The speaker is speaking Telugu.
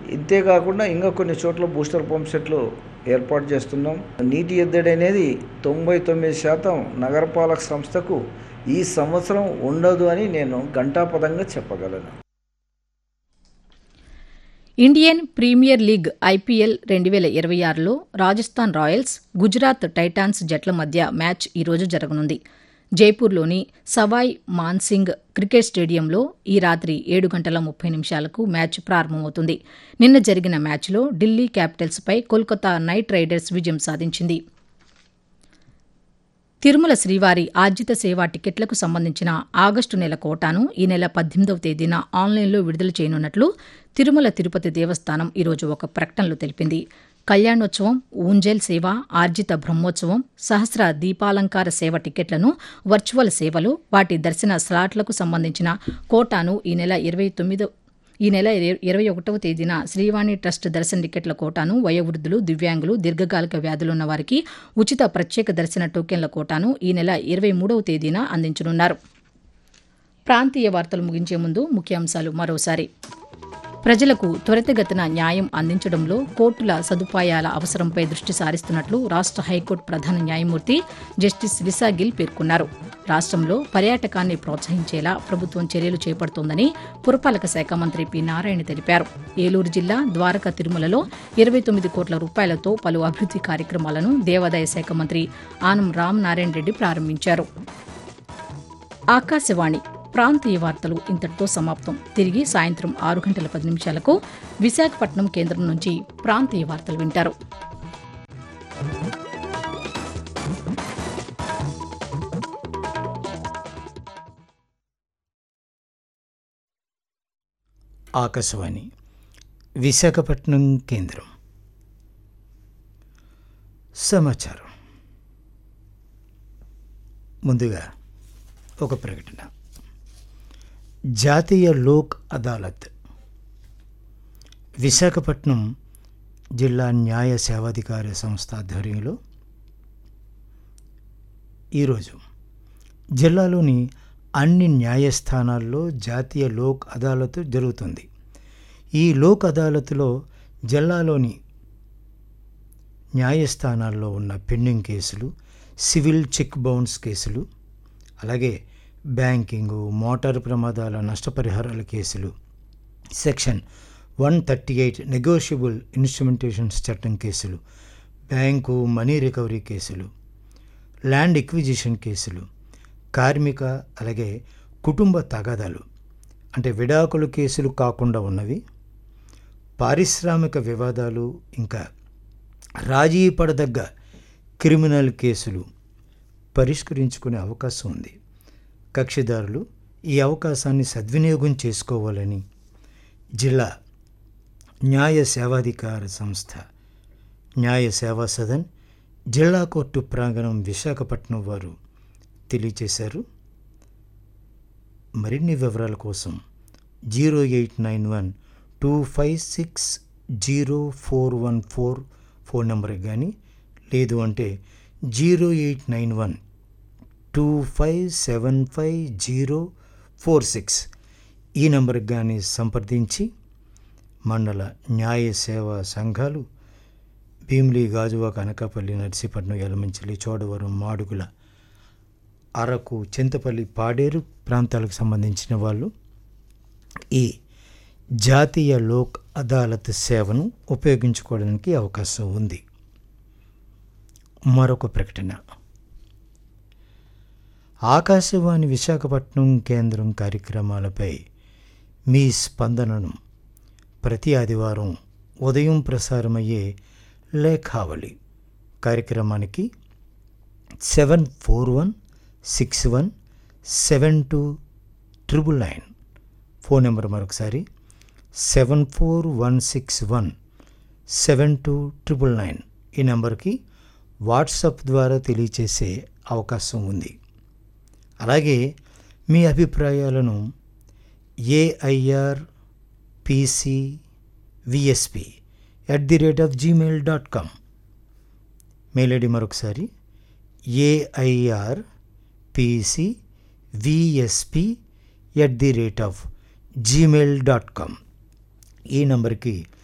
ఇంతేకాకుండా ఇంకా కొన్ని చోట్ల బూస్టర్ పంప్ సెట్లు ఏర్పాటు చేస్తున్నాం నీటి ఎద్దడి అనేది తొంభై తొమ్మిది శాతం నగరపాలక సంస్థకు ఈ సంవత్సరం ఉండదు అని నేను ఘంటాపదంగా చెప్పగలను ఇండియన్ ప్రీమియర్ లీగ్ ఐపీఎల్ రెండు వేల ఇరవై ఆరులో రాజస్థాన్ రాయల్స్ గుజరాత్ టైటాన్స్ జట్ల మధ్య మ్యాచ్ ఈరోజు జరగనుంది జైపూర్లోని సవాయ్ మాన్సింగ్ క్రికెట్ స్టేడియంలో ఈ రాత్రి ఏడు గంటల ముప్పై నిమిషాలకు మ్యాచ్ ప్రారంభమవుతుంది నిన్న జరిగిన మ్యాచ్లో ఢిల్లీ క్యాపిటల్స్పై కోల్కతా నైట్ రైడర్స్ విజయం సాధించింది తిరుమల శ్రీవారి ఆర్జిత సేవా టికెట్లకు సంబంధించిన ఆగస్టు నెల కోటాను ఈ నెల పద్దెనిమిదవ తేదీన ఆన్లైన్లో విడుదల చేయనున్నట్లు తిరుమల తిరుపతి దేవస్థానం ఈరోజు ఒక ప్రకటనలో తెలిపింది కళ్యాణోత్సవం ఊంజల్ సేవ ఆర్జిత బ్రహ్మోత్సవం సహస్ర దీపాలంకార సేవ టికెట్లను వర్చువల్ సేవలు వాటి దర్శన స్లాట్లకు సంబంధించిన కోటాను ఈ నెల ఇరవై తొమ్మిదో ఈ నెల ఇరవై ఒకటవ తేదీన శ్రీవాణి ట్రస్ట్ దర్శన టికెట్ల కోటాను వయోవృద్ధులు దివ్యాంగులు దీర్ఘకాలిక వ్యాధులున్న వారికి ఉచిత ప్రత్యేక దర్శన టోకెన్ల కోటాను ఈ నెల ఇరవై మూడవ తేదీన అందించనున్నారు ప్రాంతీయ వార్తలు ముగించే ముందు ముఖ్యాంశాలు మరోసారి ప్రజలకు త్వరితగతిన న్యాయం అందించడంలో కోర్టుల సదుపాయాల అవసరంపై దృష్టి సారిస్తున్నట్లు రాష్ట్ర హైకోర్టు ప్రధాన న్యాయమూర్తి జస్టిస్ లిసాగిల్ పేర్కొన్నారు రాష్ట్రంలో పర్యాటకాన్ని ప్రోత్సహించేలా ప్రభుత్వం చర్యలు చేపడుతోందని పురపాలక శాఖ మంత్రి పి నారాయణ తెలిపారు ఏలూరు జిల్లా ద్వారకా తిరుమలలో ఇరవై తొమ్మిది కోట్ల రూపాయలతో పలు అభివృద్ది కార్యక్రమాలను దేవాదాయ శాఖ మంత్రి ఆనం రామ్ నారాయణ రెడ్డి ప్రారంభించారు ఆకాశవాణి ప్రాంతీయ వార్తలు ఇంతటితో సమాప్తం తిరిగి సాయంత్రం ఆరు గంటల పది నిమిషాలకు విశాఖపట్నం కేంద్రం నుంచి ప్రాంతీయ వార్తలు వింటారు ఆకాశవాణి విశాఖపట్నం కేంద్రం సమాచారం ముందుగా ఒక ప్రకటన జాతీయ లోక్ అదాలత్ విశాఖపట్నం జిల్లా న్యాయ సేవాధికార సంస్థ ఆధ్వర్యంలో ఈరోజు జిల్లాలోని అన్ని న్యాయస్థానాల్లో జాతీయ లోక్ అదాలత్ జరుగుతుంది ఈ లోక్ అదాలత్లో జిల్లాలోని న్యాయస్థానాల్లో ఉన్న పెండింగ్ కేసులు సివిల్ చెక్ బౌన్స్ కేసులు అలాగే బ్యాంకింగు మోటారు ప్రమాదాల నష్టపరిహారాల కేసులు section one thirty eight negotiable instrumentations చట్టం కేసులు బ్యాంకు మనీ రికవరీ కేసులు ల్యాండ్ ఎక్విజిషన్ కేసులు కార్మిక అలాగే కుటుంబ తగాదాలు అంటే విడాకులు కేసులు కాకుండా ఉన్నవి పారిశ్రామిక వివాదాలు ఇంకా రాజీ పడదగ్గ క్రిమినల్ కేసులు పరిష్కరించుకునే అవకాశం ఉంది కక్షిదారులు ఈ అవకాశాన్ని సద్వినియోగం చేసుకోవాలని జిల్లా న్యాయ సేవాధికార సంస్థ న్యాయ సేవా సదన్ జిల్లా కోర్టు ప్రాంగణం విశాఖపట్నం వారు తెలియచేశారు మరిన్ని వివరాల కోసం zero eight nine one two five six zero four one four phone నెంబర్కి కానీ లేదు అంటే zero eight nine one two five seven five zero four six ఈ నెంబర్కి కానీ సంప్రదించి మండల న్యాయ సేవా సంఘాలు భీమిలి గాజువాక అనకాపల్లి నర్సీపట్నం యలమంచిలి చోడవరం మాడుగుల అరకు చింతపల్లి పాడేరు ప్రాంతాలకు సంబంధించిన వాళ్ళు ఈ జాతీయ లోక్ అదాలత్ సేవను ఉపయోగించుకోవడానికి అవకాశం ఉంది మరొక ప్రకటన ఆకాశవాణి విశాఖపట్నం కేంద్రం కార్యక్రమాలపై మీ స్పందనను ప్రతి ఆదివారం ఉదయం ప్రసారమయ్యే లేఖావళి కార్యక్రమానికి seven four one six one seven two triple nine phone number మరొకసారి seven four one six one seven two triple nine ఈ నెంబర్కి వాట్సాప్ ద్వారా తెలియచేసే అవకాశం ఉంది అలాగే మీ అభిప్రాయాలను AIR PC VSP at the rate of Gmail dot com mail ID మరొకసారి AIR PC VSP at the rate of Gmail dot com ఈ నంబర్కి